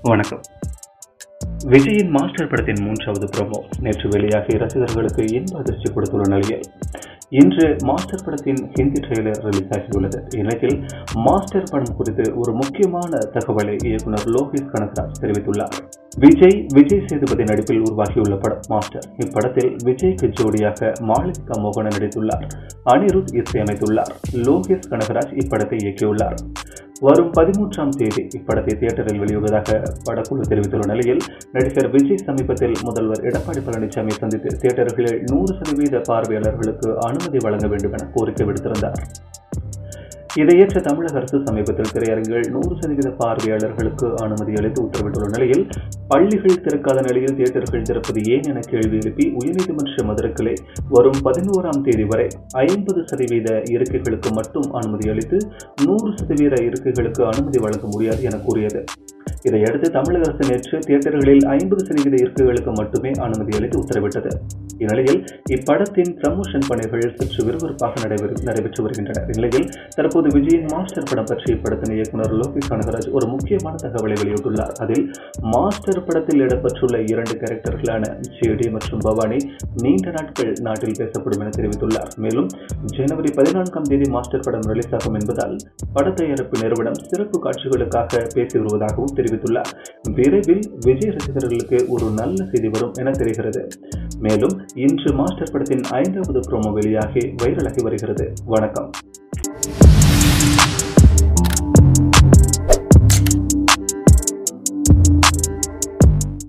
வணக்கம் விஜயின் மாஸ்டர் படத்தின் மூன்றாவது ப்ரோமோ நேற்று வெளியாகி ரசிகர்களுக்கு இன்ப அதிர்ச்சி கொடுத்துள்ள நிலையில் இன்று மாஸ்டர் படத்தின் ஹிந்தி ட்ரெய்லர் ரிலீஸ் ஆகியுள்ளது இந்நிலையில் மாஸ்டர் படம் குறித்து ஒரு முக்கியமான தகவலை இயக்குனர் லோகேஷ் கனகராஜ் தெரிவித்துள்ளார் விஜய் விஜய் சேதுபதி நடிப்பில் உருவாகியுள்ள படம் மாஸ்டர் இப்படத்தில் விஜய்க்கு ஜோடியாக மாளவிகா மோகன நடித்துள்ளார் அனிருத் இசையமைத்துள்ளார் லோகேஷ் கனகராஜ் இப்படத்தை இயக்கியுள்ளார் வரும் பதிமூன்றாம் தேதி இப்படத்தை தியேட்டரில் வெளியிடுவதாக படக்குழு தெரிவித்துள்ள நிலையில் நடிகர் விஜய் சமீபத்தில் முதல்வர் எடப்பாடி பழனிசாமி சந்தித்து தியேட்டர்களில் நூறு சதவீத பார்வையாளர்களுக்கு அனுமதி வழங்க வேண்டும் என கோரிக்கை விடுத்திருந்தார் இதையேற்ற தமிழக அரசு சமீபத்தில் திரையரங்கில் நூறு சதவீத பார்வையாளர்களுக்கு அனுமதி அளித்து உத்தரவிட்டுள்ள நிலையில் பள்ளிகள் திறக்காத நிலையில் தியேட்டர்கள் திறப்பது ஏன் என கேள்வி எழுப்பி உயர்நீதிமன்ற மதுரை கிளை வரும் பதினோராம் தேதி வரை ஐம்பது சதவீத இருக்கைகளுக்கு மட்டும் அனுமதி அளித்து நூறு சதவீத இருக்கைகளுக்கு அனுமதி வழங்க முடியாது என கூறியது இதையடுத்து தமிழக அரசு நேற்று தியேட்டர்களில் ஐம்பது சதவீத இருக்கைகளுக்கு மட்டுமே அனுமதி அளித்து உத்தரவிட்டது இந்நிலையில் இப்படத்தின் ப்ரமோஷன் பணிகள் சற்று விறுவிறுப்பாக நடைபெறு நடைபெற்று வருகின்றன இந்நிலையில் தற்போது விஜயின் மாஸ்டர் படம் பற்றி இப்படத்தின் இயக்குனர் லோகேஷ் கனகராஜ் ஒரு முக்கியமான தகவலை வெளியிட்டுள்ளார் அதில் மாஸ்டர் படத்தில் இடம்பெற்றுள்ள இரண்டு கேரக்டர்களான ஜேடி மற்றும் பவானி நீண்ட நாட்கள் நாட்டில் பேசப்படும் என தெரிவித்துள்ளார் மேலும் ஜனவரி பதினான்காம் தேதி மாஸ்டர் படம் ரிலீஸ் ஆகும் என்பதால் பட தயாரிப்பு நிறுவனம் சிறப்பு காட்சிகளுக்காக பேசி வருவதாகவும் தெரிவித்துள்ளார் விரைவில் விஜய் ரசிகர்களுக்கு ஒரு நல்ல செய்தி வரும் என தெரிகிறது மேலும் இன்று மாஸ்டர் படத்தின் ஐந்தாவது ப்ரோமோ வெளியாகி வைரலாகி வருகிறது வணக்கம்